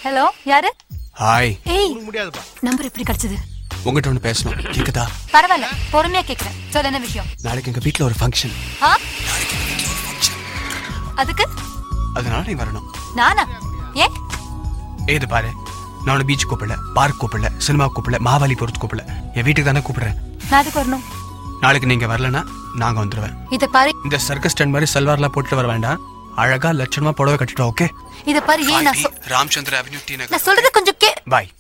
hello யாரு hi ஏய் முடியாதுப்பா நம்பர் எப்படி கிடைச்சது உங்ககிட்ட ஒன்று பேசணும் கேக்குதா பரவாயில்ல பொறுமையா கேக்குறேன் சொல்ல என்ன விஷயம் நாளைக்கு எங்க வீட்ல ஒரு ஃபங்க்ஷன் ஆ அதுக்கு அதனால நீ வரணும் நானா ஏன் ஏது பாரு நான் உன்னை பீச் கூப்பிடல பார்க் கூப்பிடல சினிமா கூப்பிடல மாவாலி பொறுத்து கூப்பிடல என் வீட்டுக்கு தானே கூப்பிடுறேன் நான் அதுக்கு வரணும் நாளைக்கு நீங்க வரலனா நாங்க வந்துருவேன் இத பாரு இந்த சர்க்கஸ் ஸ்டாண்ட் மாதிரி சல்வார்லாம் போட்டுட்டு வர வேண்டாம் அழகா லட்சணமா புடவை கட்டிட்டோம் ஓகே இத பாரு ஏன் நான் சொ- ராமச்சந்திர அவென்யூ டி நகர் நான் சொல்றது கொஞ்சம் கே பாய்